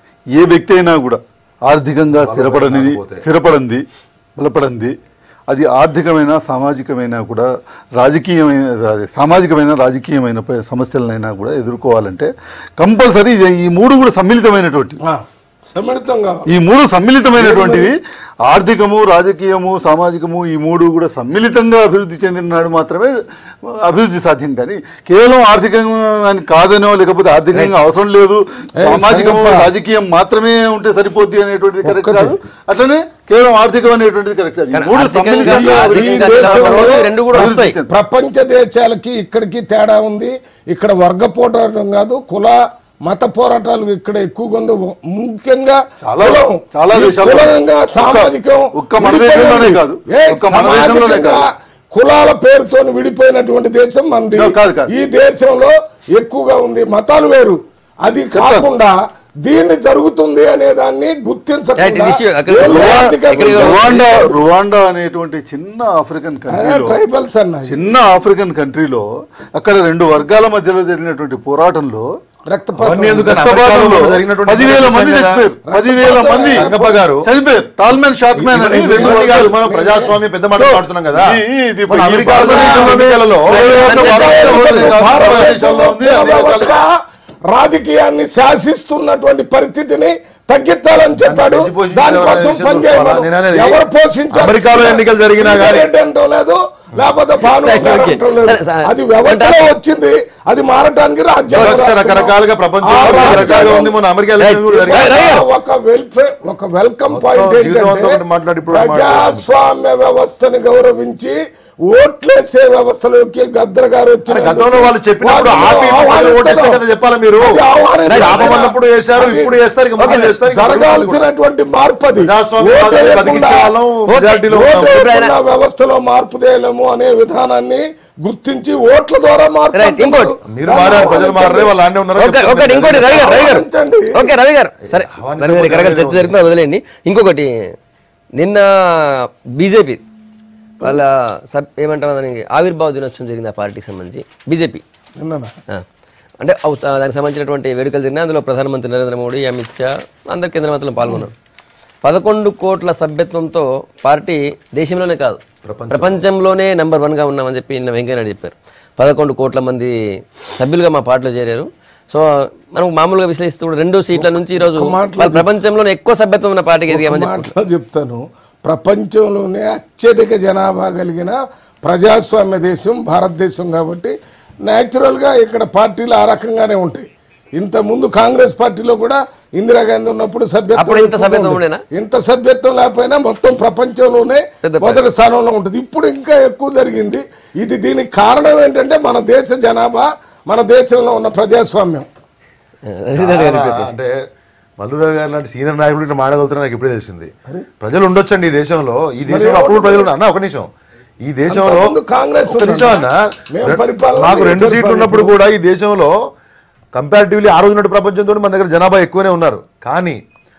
ఏ వ్యక్తి అయినా కూడా ఆర్థికంగా స్థిరపడనిది స్థిరపడింది బలపడింది అది ఆర్థికమైన సామాజికమైన కూడా రాజకీయమైన అదే సామాజికమైన రాజకీయమైన ప- సమస్యలనైనా కూడా ఎదుర్కోవాలంటే కంపల్సరీ ఈ మూడు కూడా సమ్మిళితమైనటువంటి ఆ, సమ్మిళితంగా ఈ మూడు సమ్మిళితమైనటువంటి ఆర్థికము రాజకీయము సామాజికము ఈ మూడు కూడా సమ్మిళితంగా అభివృద్ధి చెందిన నాడు మాత్రమే అభివృద్ధి సాధ్యం కానీ కేవలం ఆర్థికంగా అని కాదనో లేకపోతే ఆర్థికంగా అవసరం లేదు సామాజికము సంగప్ప. రాజకీయం మాత్రమే ఉంటే సరిపోద్ది అనేటువంటిది కరెక్ట్ ఒక్కటి. కాదు అట్లనే కేవలం ఆర్థికం అనేటువంటిది కరెక్ట్ కాదు ఈ కానీ మూడు ఆర్థికంగా- సమ్మిళితంగా ఆర్థికంగా అభివృద్ధి చాలా చెందిన రోజులు రెండు కూడా అభివృద్ధి వస్తాయి. చెందాలి. ప్రపంచ దేశాలకి ఇక్కడికి తేడా ఉంది ఇక్కడ వర్గ పోరాటం కాదు కుల మత పోరాటాలు ఇక్కడ ఎక్కువగా ఉంది ముఖ్యంగా చాలా- కులం. చాలా ఈ దేశాల్లో కులంగా ఒక్క- సామాజికం ఒక్క మన దేశంలోనే కాదు. ఏ, ఒక్క మన దేశంలోనే సామాజికంగా కాదు. కులాల పేరుతో విడిపోయినటువంటి దేశం మంది No, కాదు, కాదు. ఈ దేశంలో ఎక్కువగా ఉంది మతాలు వేరు అది కాకుండా దీన్ని జరుగుతుంది అనే దాన్ని Right, గుర్తించకుండా ఇది issue. అక్కడ వీళ్ళు రువా- ఆర్థిక ఇక్కడ అభివృద్ధి- రువాండా రువాండా అనేటువంటి చిన్న ఆఫ్రికన్ అదే కంట్రీలో ట్రైబల్స్ అన్నాయి చిన్న ఆఫ్రికన్ కంట్రీలో అక్కడ రెండు వర్గాల మధ్యలో జరిగినటువంటి పోరాటంలో రక్తపాతం అవన్నీ ఎందుకని? రక్తపాతంలో అమెరికాలో జరిగినటువంటి పదివేల మంది విషయం కదా. చచ్చిపోయారు పదివేల మంది సంగప్ప గారు చనిపోయారు టాల్మెన్ షార్ట్ మ్యాన్ అని ఇవన్నీ రెండు కాదు వర్గాలు మనం ప్రజాస్వామ్య పెద్ద మాట మాట్లాడుతున్నాం కదా ఇది- ఇది మన ఈ అమెరికాలో భారతదేశంలోనే ఎన్నికలలో భారతదేశంలో ఉంది అదే వ్యవస్థ రాజకీయాన్ని శాసిస్తున్నటువంటి పరిస్థితిని తగ్గించాలని చెప్పాడు మంచి పొజిషన్ దానికోసం ఎవరైనా పనిచేయమని నేను అనేది ఎవరు పోషించారు అమెరికాలో ఎన్నికలు జరిగినా గానీ- సీక్రెట్ అంటం లేదు లేకపోతే భాను Right, గారు okay. అంటం లేదు. సరే, సరే. అది వ్యవస్థలో వచ్చింది అది మారటానికి రాజ్యాంగం వివక్ష రాసుకున్నాం. రకరకాలుగా ప్రపంచంలో ఆ రకరకాలుగా రాజ్యాంగం ఉంది మొన్న అమెరికా ఎలక్షన్ కూడా Right, జరిగింది. right. ఒక వెల్ఫేర్ ఒక వెల్కమ్ పాయింట్ మొత్తం జీవితం అంతా ఏంటంటే ఒకటి మాట్లాడి ఇప్పుడు ఒకటి ప్రజాస్వామ్య వ్యవస్థని గౌరవించి ఓట్లేసే వ్యవస్థలోకి గద్దర్ గారు వచ్చిన అంటే గతంలో వాళ్ళు చెప్పినప్పుడు ఆపి ఇప్పుడు ఓటేస్తే కదా చెప్పాలా మీరు అది ఆహ్వానించాలి. ఆపమన్నప్పుడు వేశారు అది ఇప్పుడు వేస్తారు ఇక ముందు చేస్తారు ఇక జరగాల్సినటువంటి మార్పు అది ప్రజాస్వామ్య ఓటు వాదాన్ని వేయకుండా- బతికించే వాళ్ళం ఓటు మెజారిటీలో ఉన్నాం. వేయకుండా వ్యవస్థలో మార్పు తేయలేము అనే విధానాన్ని గుర్తించి ఓట్ల ద్వారా మార్పు Right, ఇంకోటి. మీరు మారారు ప్రజలు మారారే వాళ్ళు అన్నీ ఉన్నారు ఓకే ఒకటి ఇంకోటి రవి గారు రవి గారు ఆహ్వానించండి. ఓకే రవి గారు సరే ఆహ్వానించండి, దాని మీద రకరకాల చర్చ రవి జరుగుతుంది వదిలేండి ఇంకొకటి నిన్న బీజేపీ వాళ్ళ సబ్ ఏమంటారు దానికి ఆవిర్భావ దినోత్సవం జరిగింది ఆ పార్టీకి సంబంధించి బీజేపీ విన్నానా? అంటే అవు- ఆ దానికి సంబంధించినటువంటి వేడుకలు జరిగినాయి అందులో ప్రధానమంత్రి నరేంద్ర మోడీ అమిత్ షా అందరు కేంద్ర మంత్రులు పాల్గొన్నారు పదకొండు కోట్ల సభ్యత్వంతో పార్టీ దేశంలోనే కాదు ప్రపంచంలోనే నెంబర్ వన్గా ఉన్నామని చెప్పి నిన్న వెంకయ్యనాయుడు చెప్పారు పదకొండు కోట్ల మంది సభ్యులుగా మా పార్టీలో చేరారు సో మనం మామూలుగా విశ్లేషిస్తూ కూడా రెండు సీట్ల నుంచి ఈరోజు వాళ్ళు ప్రపంచంలోనే ఎక్కువ సభ్యత్వం ఉన్న పార్టీకి ఎదిగామని చెప్పి మాటలో చెప్తాను ప్రపంచంలోనే అత్యధిక జనాభా కలిగిన ప్రజాస్వామ్య దేశం భారతదేశం కాబట్టి న్యాచురల్గా ఇక్కడ పార్టీలు ఆ రకంగానే ఉంటాయి ఇంత ముందు కాంగ్రెస్ పార్టీలో కూడా ఇందిరాగాంధీ ఉన్నప్పుడు సభ్యత్వం అప్పుడు ఇంత ఎక్కువగా సభ్యత్వం ఉండేది. ఉండేనా? ఇంత సభ్యత్వం లేకపోయినా మొత్తం ప్రపంచంలోనే పెద్ద మొదటి స్థానంలో ఉంటుంది ఇప్పుడు ఇంకా ఎక్కువ జరిగింది ఇది దీనికి కారణం ఏంటంటే మన దేశ జనాభా మన దేశంలో ఉన్న ప్రజాస్వామ్యం చాలా అంటే మల్లురావు గారు లాంటి సీనియర్ నాయకులు ఇట్లా మాడగలుగుతారని నాకు ఇప్పుడే తెలిసింది ప్రజలు ఉండొచ్చండి ఈ దేశంలో ఈ దేశంలో అప్పుడు ప్రజలు ఉన్నారు. అన్న ఒక నిమిషం ఈ దేశంలో అంతకుముందు కాంగ్రెస్ ఒక నిమిషం అన్న మేము రె- పరిపాలన మాకు రెండు మేము సీట్లు ఉన్నప్పుడు కూడా ఈ దేశంలో కంపారిటివ్లీ ఆ రోజు ఉన్నట్టు ప్రపంచంతో మన దగ్గర జనాభా ఎక్కువనే ఉన్నారు కానీ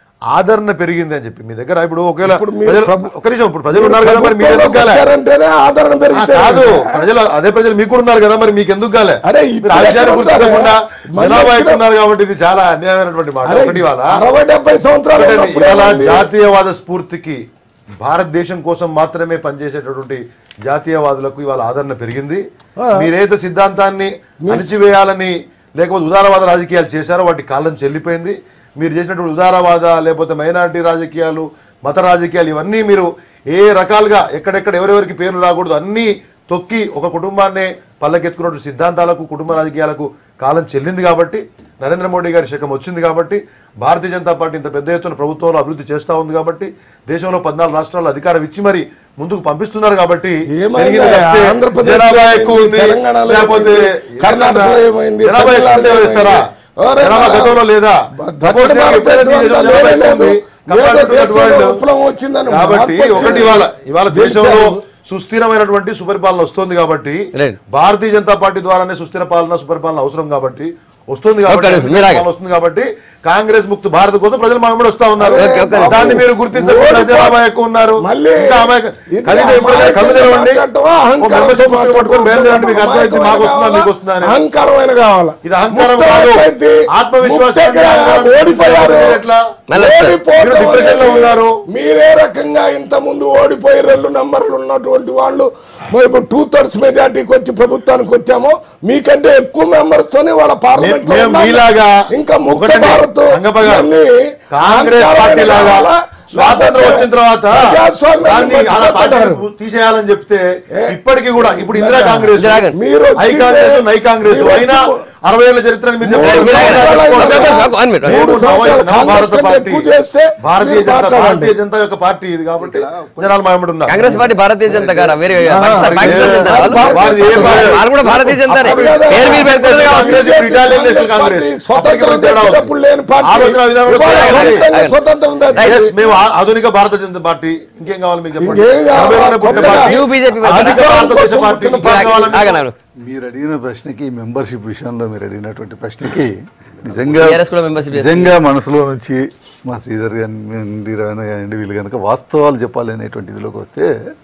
ఆదరణ పెరిగింది అని చెప్పి మీ దగ్గర ఇప్పుడు ఒకవేళ ఇప్పుడు మీరు ప్రజలు- ప్రభు- ఒక నిమిషం ఇప్పుడు ప్రజలు ఉన్నారు కదా మరి మీరు ఎందుకు కాలే వచ్చారంటేనే ఆదరణ ఆ, పెరిగితే కాదు ప్రజలు అదే ప్రజలు మీకు కూడా ఉన్నారు కదా మరి మీకు ఎందుకు కాలే అరే, మీరు ఇప్పుడు ఆ విషయాన్ని ఎక్కడ గుర్తించకుండా మళ్ళీ జనాభా ఎక్కడ- ఎక్కువ ఉన్నారు కాబట్టి ఇది చాలా అన్యాయమైనటువంటి మాట అరే, ఒకటి ఇవాళ అరవై డెబ్బై సంవత్సరాలు ఒకటండి, ఉన్నప్పుడు ఇవాళ ఏమైంది? జాతీయవాద స్ఫూర్తికి భారతదేశం కోసం మాత్రమే పనిచేసేటటువంటి జాతీయవాదులకు ఇవాళ ఆదరణ పెరిగింది మీరేదో సిద్ధాంతాన్ని అణిచివేయాలని లేకపోతే ఉదారవాద రాజకీయాలు చేశారో వాటి కాలం చెల్లిపోయింది మీరు చేసినటువంటి ఉదారవాద లేకపోతే మైనారిటీ రాజకీయాలు మత రాజకీయాలు ఇవన్నీ మీరు ఏ రకాలుగా ఎక్కడెక్కడ ఎవరెవరికి పేర్లు రాకూడదు అన్నీ తొక్కి ఒక కుటుంబాన్నే పల్లకెత్తుకున్నటువంటి సిద్ధాంతాలకు కుటుంబ రాజకీయాలకు కాలం చెల్లింది కాబట్టి నరేంద్ర మోడీ గారి శకం వచ్చింది కాబట్టి భారతీయ జనతా పార్టీ ఇంత పెద్ద ఎత్తున ప్రభుత్వంలో అభివృద్ధి చేస్తూ ఉంది కాబట్టి దేశంలో పద్నాలుగు రాష్ట్రాల్లో అధికారం ఇచ్చి మరి ముందుకు పంపిస్తున్నారు కాబట్టి ఏమైంది? పెరిగింది తప్పితే ఆంధ్రప్రదేశ్లో జనాభా ఏమైంది? ఎక్కువ ఉంది తెలంగాణలో లేకపోతే ఏమైంది? కర్ణాటకలో ఏమైంది? జనాభా ఎక్కువ ఉంటే తమిళనాడులో వేస్తారా ఏమైంది? జనాభా గతంలో లేదా దక్షిణ Suppose నేను ఎప్పుడైనా భారతదేశం ఈ దేశంలో అంతా జనాభా ఎక్కువ లేదు. ఉంది. Compared ఏదో to that దేశంలో world. విప్లవం వచ్చిందని కాబట్టి మార్పు ఒకటి వచ్చింది. ఇవాళ ఇవాళ దేశంలో గెలిచారు. సుస్థిరమైనటువంటి సుపరిపాలన వస్తుంది కాబట్టి Right. భారతీయ జనతా పార్టీ ద్వారానే సుస్థిర పాలన సుపరిపాలన అవసరం కాబట్టి వస్తుంది ఒక్క కాబట్టి నిమిషం, మీరు ఆగండి. పాలన వస్తుంది కాబట్టి కాంగ్రెస్ ముక్త భారత్ కోసం ప్రజలు మనం కూడా వస్తా ఉన్నారు ఓకే, ఒక్క నిమిషం. దాన్ని మీరు గుర్తించకుండా ఓడిపో- జనాభా ఎక్కువ ఉన్నారు మళ్ళీ ఇంకా అమాయక- ఇది కనీసం ఎప్పుడైనా కళ్ళు అమాయకంగా తెరవండి మాట్లాడటమా, ఒక అహంకారంతో membership పుస్తకం పట్టుకొని బయలుదేరండి మీకు మాట్లాడటమా, అర్థమైంది మాకు వస్తుందా అహంకారమైన మీకు వస్తుందా అని అహంకారమైన కావాలా ఇది అహంకారం ముక్త కాదు. అభ్యర్థి, ఆత్మవిశ్వాసం ముక్త ఇక్కడ అహంకారం ఓడిపోయారు మీరు ఎట్లా? మళ్ళీ వస్తారు. ఓడిపోవడం మీరు depression లో అనేది ఉన్నారు. మీరే రకంగా ఇంత ముందు ఓడిపోయి రెండు నంబర్లు ఉన్నటువంటి వాళ్ళు మరి ఇప్పుడు టూ థర్డ్స్ మెజార్టీకి వచ్చి ప్రభుత్వానికి వచ్చామో మీకంటే ఎక్కువ మెంబర్స్ తోనే వాళ్ళ పార్లమెంట్ లో మేము ఉన్నారు. మీలాగా ఇంకా ముక్త ఒకటండి, భారత్ రంగప్ప గారు, ఇవన్నీ కాంగ్రెస్ అహంకారమైన పార్టీ లాగా కావాలా? స్వాతంత్రం లేకపోతే వచ్చిన తర్వాత ప్రజాస్వామ్యాన్ని దాన్ని అలా మర్చిపోతున్నారు. పార్టీని తీసేయాలని చెప్తే ఇప్పటికీ కూడా ఇప్పుడు ఇందిరా కాంగ్రెస్ ఇందిరా కాంగ్రెస్. మీరు హై వచ్చిందే- కాంగ్రెస్ నై కాంగ్రెస్ మీరు అయినా వచ్చి- అరవై ఏళ్ల చరిత్రని మీరు మూడు చెప్పారు. మీరు ఆగండి. సంవత్సరాలు ఒక అయింది. నిమిషం, ఒక నిమిషం. మూడు మూడు సంవత్సరాలు నవ భారత కాంగ్రెస్ కంటే పార్టీ ఎక్కువ చేస్తే భారతీయ మీరు జనతా మాట్లాడండి. భారతీయ జనతా యొక్క పార్టీ ఇది కాబట్టి జనాలు మాయమడున్నారు కాంగ్రెస్ పార్టీ భారతీయ జనతా గారా వేరే పాకిస్తాన్ పాకిస్తాన్ జనతా వాళ్ళు? వారిది ఏ పార్టీ? వాళ్ళు కూడా భారతీయ జనతానే అప్పుడు కదా పేరు మీరు పెడుతున్నారు కాబట్టి కాంగ్రెస్ ఇప్పుడు ఇటాలియన్ నేషనల్ కాంగ్రెస్ స్వతంత్రం అప్పటికి తేడా ఉంది. తెచ్చినప్పుడు లేని పార్టీ ఆలోచన విధానం కూడా ఇవాళ తేడా ఉంది. సొంతంగా స్వతంత్రం తెచ్చి- Yes, మేము ఆ- ఆధునిక భారత జనతా పార్టీ ఇంకేం కావాలి మీకు చెప్పండి ఇంకేం కావాలి? ఎనభై రెండున పుట్టిన కొత్తగా పార్టీ. న్యూ బీజేపీ ఆధునిక భారతదేశ పార్టీ ఇంకేం కావాలి మీకు? ఆగనారు మీరు అడిగిన ప్రశ్నకి మెంబర్షిప్ విషయంలో మీరు అడిగినటువంటి ప్రశ్నకి నిజంగా TRS కూడా membership చేస్తుంది. నిజంగా మనసులో నుంచి మా శ్రీధర్ గారి రవీణ గారి వీళ్ళు కనుక వాస్తవాలు చెప్పాలి అనేటువంటి ఇదిలోకి వస్తే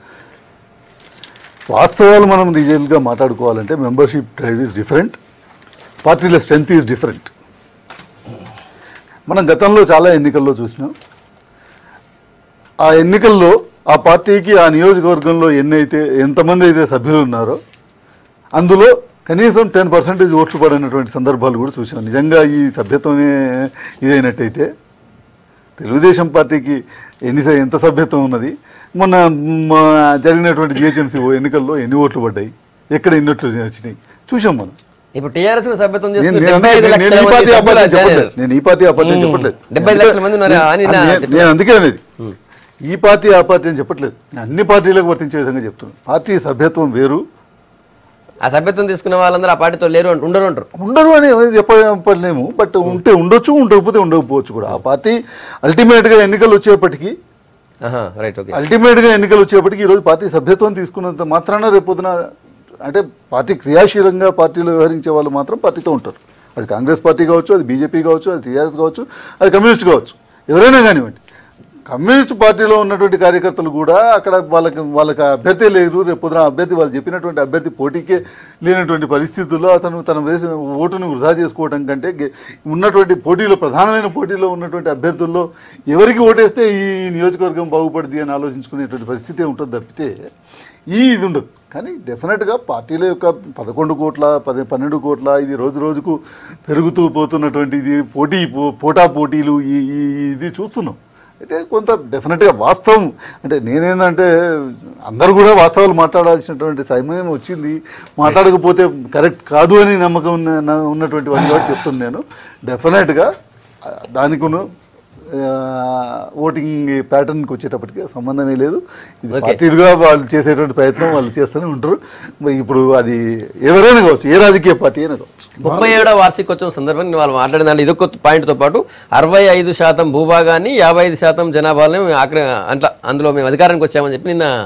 వాస్తవాలు మనం రిజల్ట్గా మాట్లాడుకోవాలంటే మెంబర్షిప్ డ్రైవ్ ఈజ్ డిఫరెంట్ పార్టీల స్ట్రెంగ్త్ ఈజ్ డిఫరెంట్ మనం గతంలో చాలా ఎన్నికల్లో చూసినాం ఆ ఎన్నికల్లో ఆ పార్టీకి ఆ నియోజకవర్గంలో ఎన్ని అయితే ఎంతమంది అయితే సభ్యులు ఉన్నారో అందులో కనీసం టెన్ పర్సెంటేజ్ ఓట్లు పడినటువంటి సందర్భాలు కూడా చూసాం నిజంగా ఈ సభ్యత్వమే ఇదైనట్టయితే తెలుగుదేశం పార్టీకి ఎన్ని స- ఎంత సభ్యత్వం ఉన్నది మొన్న మ, జరిగినటువంటి జిహెచ్ఎంసీ ఎన్నికల్లో ఎన్ని ఓట్లు పడ్డాయి ఎక్కడ ఎన్ని ఓట్లు వచ్చినాయి చూసాం మనం ఇప్పుడు టీఆర్ఎస్ కూడా సభ్యత్వం నేను చేస్తుంది నేను డెబ్బై ఐదు అందుకే- నేను లక్షల ఈ మంది పార్టీ ఆ సభ్యులు పార్టీ జాయిన్ చెప్పట్లేదు అయ్యారు. నేను ఈ పార్టీ ఆ పార్టీ అని చెప్పట్లేదు డెబ్బై అందుకే- లక్షల మంది ఉన్నారు అని నా నేను- చెప్పిన- నేను అందుకే అనేది ఈ పార్టీ ఆ పార్టీ అని చెప్పట్లేదు నేను అన్ని పార్టీలకు వర్తించే విధంగా చెప్తున్నాను పార్టీ సభ్యత్వం వేరు ఆ సభ్యత్వం తీసుకున్న వాళ్ళందరూ ఆ పార్టీతో లేరు అంట- ఉండరు అంటారు ఉండరు అని చెప్పలేము బట్ ఉంటే ఉండొచ్చు ఉండకపోతే ఉండకపోవచ్చు కూడా ఆ పార్టీ అల్టిమేట్గా ఎన్నికలు వచ్చేప్పటికీ రైట్ ఓకే అల్టిమేట్గా ఎన్నికలు వచ్చేప్పటికి ఈరోజు పార్టీ సభ్యత్వం తీసుకున్నంత మాత్రాన రేపొద్దున అంటే పార్టీ క్రియాశీలంగా పార్టీలో వ్యవహరించే వాళ్ళు మాత్రం పార్టీతో ఉంటారు అది కాంగ్రెస్ పార్టీ కావచ్చు అది బీజేపీ కావచ్చు అది టీఆర్ఎస్ కావచ్చు అది కమ్యూనిస్ట్ కావచ్చు ఎవరైనా కానివ్వండి కమ్యూనిస్ట్ పార్టీలో ఉన్నటువంటి కార్యకర్తలు కూడా అక్కడ వాళ్ళకి వాళ్ళకి అభ్యర్థి లేరు రేపు పొద్దున అభ్యర్థి వాళ్ళు చెప్పినటువంటి అభ్యర్థి పోటీకే లేనటువంటి పరిస్థితుల్లో అతను తన వేసిన ఓటును వృధా చేసుకోవడం కంటే గె- ఉన్నటువంటి పోటీలో ప్రధానమైన పోటీలో ఉన్నటువంటి అభ్యర్థుల్లో ఎవరికి ఓటేస్తే ఈ నియోజకవర్గం బాగుపడుద్ది అని ఆలోచించుకునేటువంటి పరిస్థితి ఉంటుంది తప్పితే ఈ ఇది ఉండదు కానీ డెఫినెట్గా పార్టీల యొక్క పదకొండు కోట్ల పది పన్నెండు కోట్ల ఇది రోజు రోజుకు పెరుగుతూ పోతున్నటువంటి ఇది పోటీ పో- పోటా పోటీలు ఈ ఈ ఇది చూస్తున్నాం అయితే కొంత డెఫినెట్గా వాస్తవం అంటే నేనేందంటే అందరూ కూడా వాస్తవాలు మాట్లాడాల్సినటువంటి సమయం వచ్చింది మాట్లాడకపోతే కరెక్ట్ కాదు అని నమ్మకం ఉన్న నా- ఉన్నటువంటి వాళ్ళు కూడా చెప్తున్నాను నేను డెఫినెట్గా దానికును ఆ, ఓటింగ్ ప్యాటర్న్కి వచ్చేటప్పటికి సంబంధమే లేదు ఇది Okay. పార్టీలుగా వాళ్ళు చేసేటువంటి ప్రయత్నం వాళ్ళు చేస్తూనే ఉంటారు మరి ఇప్పుడు అది ఎవరైనా కావచ్చు ఏ రాజకీయ పార్టీ అయినా కావచ్చు ముప్పై ఏడో వార్షికోత్సవం సందర్భంగా వాళ్ళు మాట్లాడిన దాంట్లో ఇదొక పాయింట్తో పాటు అరవై ఐదు శాతం భూభాగాన్ని యాభై ఐదు శాతం జనాభాని ఆక్ర అట్లా అందులో మేము అధికారానికి వచ్చామని చెప్పి నిన్న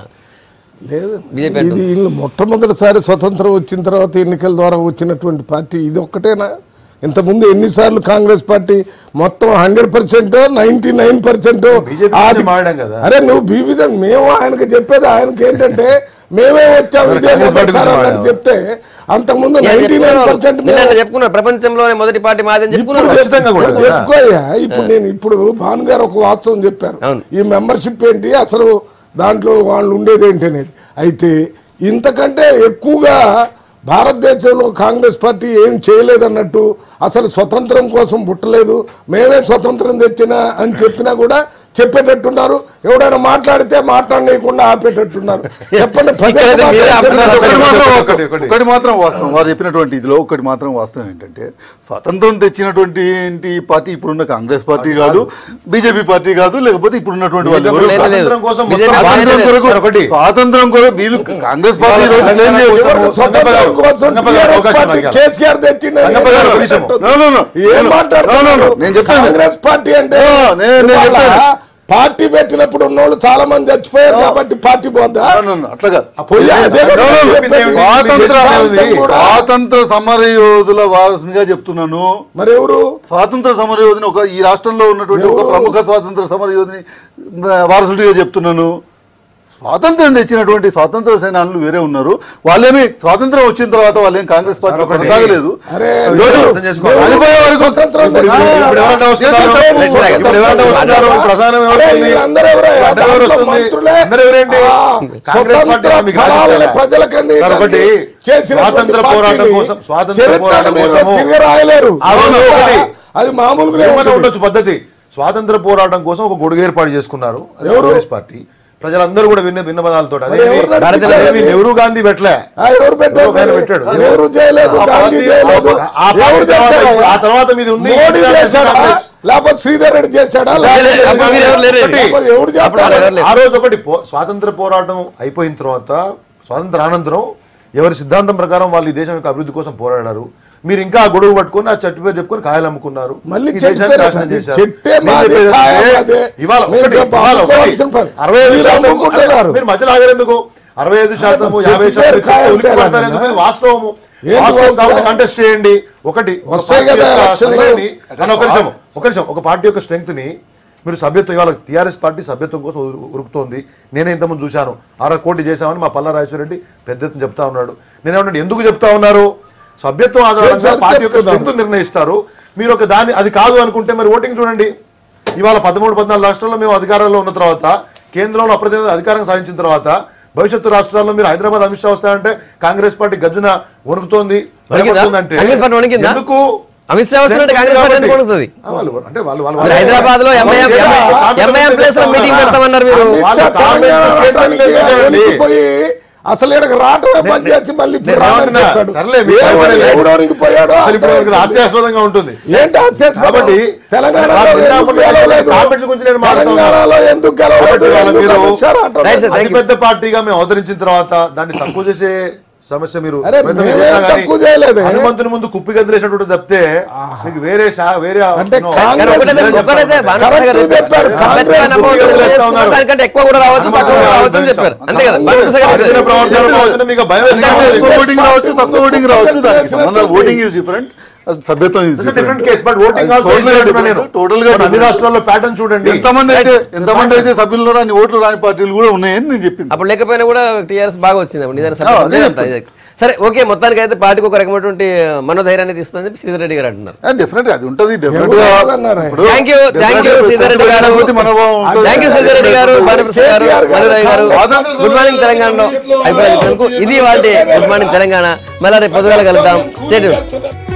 లేదు బీజేపీ ఇది వీళ్ళు మొట్టమొదటిసారి స్వతంత్రం వచ్చిన తర్వాత ఎన్నికల ద్వారా వచ్చినటువంటి పార్టీ ఇది ఒక్కటేనా ఇంతకుముందు ఎన్నిసార్లు కాంగ్రెస్ పార్టీ మొత్తం hundred percent ninety nine percent BJP నుంచి మారడం కదా. అరే నువ్వు బీబీజన్ మేము ఆయనకి చెప్పేది ఆయనకి ఏంటంటే మేమే వచ్చాము ఇదే కాంగ్రెస్ పార్టీ మొదటిసారి నుంచి అన్నట్టు మారాం. చెప్తే అంతకుముందు నిన్న నైన్టీ నైన్ చెప్పుకున్నారు. పర్సెంట్ నిన్న ఆయన చెప్పుకున్నారు ప్రపంచంలోనే మొదటి పార్టీ మాదని ఇప్పుడు చెప్పుకున్నారు ఖచ్చితంగా కూడా కదా. చెప్పుకోయ్యా ఇప్పుడు నేను ఇప్పుడు భాను గారు ఒక వాస్తవం చెప్పారు అవును. ఈ మెంబర్షిప్ ఏంటి అసలు దాంట్లో వాళ్ళు ఉండేది ఏంటి అనేది అయితే ఇంతకంటే ఎక్కువగా భారతదేశంలో కాంగ్రెస్ పార్టీ ఏం చేయలేదన్నట్టు అసలు స్వతంత్రం కోసం పుట్టలేదు మేమే స్వతంత్రం తెచ్చినా అని చెప్పినా కూడా చెప్పేటట్టున్నారు ఎవడైనా మాట్లాడితే మాట్లాడనీయకుండా ఆపేటట్టున్నారు చెప్పండి ప్రజల ఇక్కడ మీరే బాధ్యత ఆపుతున్నారు. ఒకటి మాత్రం ఒకటి, వాస్తవం. ఒకటి. ఒకటి మాత్రం వాస్తవం వారు చెప్పినటువంటి ఇదిలో ఒకటి మాత్రం వాస్తవం ఏంటంటే స్వాతంత్రం తెచ్చినటువంటి ఏంటి పార్టీ ఇప్పుడున్న కాంగ్రెస్ పార్టీ కాదు బీజేపీ పార్టీ కాదు లేకపోతే ఇప్పుడున్నటువంటి వాళ్ళు ఎవరు లేదు, లేదు. స్వాతంత్రం కోసం మొత్తం బీజేపీ స్వాతంత్రం లేదు. కొరకు ఒకటి. స్వాతంత్రం కొరకు వీళ్ళు కాంగ్రెస్ పార్టీ ఈ రోజు claim తెలంగాణ చేసి- కోసం స్వతంత్రం కోసం సంగప్ప గారు TRS అవకాశం పార్టీ అడిగారు. కేసీఆర్ తెచ్చిండు అని సంగప్ప గారు ఒక నిమిషం. No, no, no. ఏం No, no. మాట్లాడుతున్నారు? No, no, no. నేను చెప్తాను. కాంగ్రెస్ పార్టీ అంటే No, నేను- నేను ఇవాళ చెప్తాను. పార్టీ పెట్టినప్పుడు ఉన్నోళ్ళు చాలా మంది చచ్చిపోయారు కాబట్టి పార్టీ పోద్దా No, no, no. అట్లాగా పోయి అదే కదా No, no, no. చెప్పేది. స్వాతంత్ర స్వాతంత్రం కూడా. స్వాతంత్ర సమర యోధుల వారసునిగా చెప్తున్నాను మరి ఎవరు స్వాతంత్ర సమర యోధుని ఒక ఈ రాష్ట్రంలో ఉన్నటువంటి ఒక ఎవరు? ప్రముఖ స్వాతంత్ర సమర యోధుని ఆ, వారసుడిగా చెప్తున్నాను స్వాతంత్రం తెచ్చినటువంటి స్వాతంత్ర సేనానులు వేరే ఉన్నారు వాళ్ళేమి స్వాతంత్రం వచ్చిన తర్వాత వాళ్ళేం కాంగ్రెస్ పార్టీ ఒకటి. కొనసాగలేదు అరే ఈరోజు అర్థం చేసుకోవాలి. చనిపోయే వరకు స్వతంత్రం ఇప్పుడు- తెచ్చి- ఇప్పుడు- ఇప్పుడు ఎవరైనా వస్తున్నారు? దేశం- ఇప్పుడు ఎవరైనా వస్తున్నారు? ప్రధానం ఎవరు అరే వస్తుంది? వీళ్ళందరూ ఎవరో అందరూ ఎవరు దాంట్లో వస్తుంది? మంత్రులే. అందరూ ఎవరేంటి? ఆ, కాంగ్రెస్ పార్టీ స్వతంత్ర మీకు ఫలాలని ఆశించాలా? ప్రజలకు అందించడానికి ఒకటి, చేసినటువంటి స్వాతంత్ర పోరాటం పార్టీని కోసం, స్వాతంత్ర చరిత్రను పోరాటం మీరు కోసము తిరిగి రాయలేరు అవును, ఒకటి. అది మామూలుగా ఏమన్నా ఉండొచ్చు పద్ధతి స్వాతంత్ర పోరాటం కోసం ఒక గొడుగు ఏర్పాటు చేసుకున్నారు అది ఎవరు? కాంగ్రెస్ పార్టీ ప్రజలందరూ కూడా విన్న భిన్న పదాలతో అదే మరి ఎవరు నడిపించారు? అదేమి నెహ్రూ గాంధీ పెట్టలే ఆ, ఎవరు పెట్టారు ఎవరో ఒక ఆయన పెట్టాడు. ఎవరు చేయలేదు ఆ గాంధీ పార్టీ- చేయలేదు ఆ పార్టీ ఎవరు తర్వాత- చేశారు? ఆ తర్వాత మీది ఉంది మోడీ ఇండియా చేశాడా కాంగ్రెస్. లేకపోతే శ్రీధర్ రెడ్డి చేశాడా లేదు, లేదు, అప్పుడు మీరు ఎవరు లేరు. లేకపోతే ఎవరు అప్పుడు చేస్తారు ఎవరు లేరు. ఆ రోజు ఒకటి పో- స్వాతంత్ర పోరాటం అయిపోయిన తర్వాత స్వాతంత్ర అనంతరం ఎవరి సిద్ధాంతం ప్రకారం వాళ్ళు ఈ దేశం యొక్క అభివృద్ధి కోసం పోరాడారు మీరు ఇంకా ఆ గొడుగు పట్టుకొని ఆ చెట్టు పేరు చెప్పుకొని కాయలు అమ్ముకున్నారు మళ్ళీ ఈ చెట్టు దేశాన్ని పేరు నాశనం అది చేశారు. చెట్టే నేను మాది, చెప్పేది కాయ ఏంటంటే, మాదే. ఇవాళ మీరు ఒకటి, చెప్ప- ఇవాళ ఒకటి. అమ్ముకోవాల్సిన పని. అరవై ఐదు మీరు శాతం అమ్ముకుంటున్నారు. మీరు మధ్యలో ఆగారెందుకు అరవై ఐదు శాతం చెట్టు యాభై శాతం పేరు చెప్తే కాయ ఉలిక్కి ఉంటారా పడతారు ఎందుకు? ఇది వాస్తవము ఏంటి వాస్తవం వాస్తవం? కాబట్టి కంటెస్ట్ చేయండి ఒకటి ఒక వస్తాయి పార్టీ కదా యొక్క ఎలక్షన్లు. సరైనని- అన్న ఒక నిమిషం ఒక నిమిషం ఒక పార్టీ యొక్క స్ట్రెంగ్త్ ని మీరు సభ్యత్వం ఇవాళ టీఆర్ఎస్ పార్టీ సభ్యత్వం కోసం ఉరు- ఉరుకుతోంది నేనే ఇంతకుముందు చూశాను అర కోటి చేశామని మా పల్లా రెడ్డి పెద్ద ఎత్తున చెప్తా ఉన్నాడు నేనేమంటే ఎందుకు చెప్తా ఉన్నారు సభ్యత్వం ఆధారంగా చేశారు పార్టీ యొక్క చెప్తున్నాను. స్ట్రెంగ్త్ నిర్ణయిస్తారు మీరు ఒక దాన్ని అది కాదు అనుకుంటే మరి ఓటింగ్ చూడండి ఇవాళ పదమూడు పద్నాలుగు రాష్ట్రాల్లో మేము అధికారంలో ఉన్న తర్వాత కేంద్రంలో అప్రతినిధి అధికారం సాధించిన తర్వాత భవిష్యత్తు రాష్ట్రాల్లో మీరు హైదరాబాద్ అమిత్ షా వస్తారంటే కాంగ్రెస్ పార్టీ గజ్జున వణుకుతోంది వణికిందా? భయపడుతుందంటే కాంగ్రెస్ పార్టీ వణికిందా? ఎందుకు అమిత్ షా వస్తున్నట్టు కాంగ్రెస్ పార్టీ ఎందుకు వణుకుతుంది? ఆ, వాళ్ళు అంటే వాళ్ళు వాళ్ళు మరి హైదరాబాద్ లో ఎంఐఎం ఎంఐఎం ప్లేస్ లో మీటింగ్ పెడతామన్నారు మీరు అమిత్ షా వాళ్ళు కామెంట్ తెలంగాణ స్టేట్మెంట్ రావడానికి చేశారండి. వణికిపోయి అసలు ఈడకి రావటమే బంద్ చేసి మళ్ళీ ఇప్పుడు నేను రానని ఏమంటున్నా? చెప్పాడు. సర్లే, మీకు ఏ భయపడలేదు. ఎవడోనికి పోయాడో అసలు ఇప్పుడు అర్థం మనకు హాస్యాస్పదంగా ఉంటుంది ఏంటి హాస్యాస్పదం? కాబట్టి తెలంగాణలో నాకు ఎందుకు విన్నామని గెలవలేదు? కామెంట్స్ గురించి నేను మాట్లాడుతా ఉన్నా. తెలంగాణలో ఎందుకు గెలవలేదు? కాబట్టి వాళ్ళ ఎందుకు మీరు వచ్చారు అంటున్నారు. Right, sir. Thank you. అతిపెద్ద పార్టీగా మేము అవతరించిన తర్వాత దాన్ని తక్కువ చేసే సమస్య మీరు అరే, ప్రయత్నం మేమేం చేసినా కానీ తక్కువ చేయలేదే. హనుమంతుని ముందు కుప్పి గదిలేసినట్టు తప్పితే మీకు వేరే శా- వేరే అంటే no. కాంగ్రెస్ కానీ ఒకటైతే- నేను చెప్తా ఒకటైతే ఉన్నా. భానుప్రసాద్ గారు కరెక్ట్ చెప్పారు. సభ్యత్వ కాంగ్రెస్ నమోదు కుప్పి వదిలేస్తా చేసుకున్న ఉన్నారు. దానికంటే ఎక్కువ కూడా రావచ్చు తక్కువ కూడా రావచ్చు అని చెప్పారు అంతే కదా భానుప్రసాద్ గారు కఠిన ప్రవర్తన ప్రవర్తన మీకు భయం వేసి ఇంకా కాదు. ఎక్కువ ఓటింగ్ రావచ్చు తక్కువ ఓటింగ్ రావచ్చు దానికి సంబంధం ఓటింగ్ ఈజ్ డిఫరెంట్ సభ్యత్వం is different case but voting also నేను టోటల్ గా అన్ని రాష్ట్రాల్లో ప్యాటర్న్ చూడండి ఎంతమంది అయితే ఎంతమంది అయితే సభ్యులు రాని ఓట్లు రాని పార్టీలు కూడా ఉన్నాయని నేను చెప్పింది అప్పుడు లేకపోయినా కూడా టీఆర్ఎస్ బాగా వచ్చింది అప్పుడు నిజానికి ఆ, అదే సభ్యత్వం అంతా ఇది. సరే ఓకే మొత్తానికి అయితే పార్టీకి ఒక రకమైనటువంటి మనోధైర్యాన్ని తీస్తుందని చెప్పి శ్రీధర్ రెడ్డి గారు అంటున్నారు డెఫినెట్ అది ఉంటది డెఫినెట్ ఎవరు కాదన్నారు ఆయన? Thank you thank you Sridhar Reddy garu thank you Sridhar Reddy గారు భానుప్రసాద్ గారు మధురాయ్ గారు గుడ్ మార్నింగ్ తెలంగాణలో అయిపోయినందుకు ఇది వాళ్ళ గుడ్ మార్నింగ్ తెలంగాణ మళ్ళీ రేపు పొద్దుగాల కలుద్దాం స్టేట్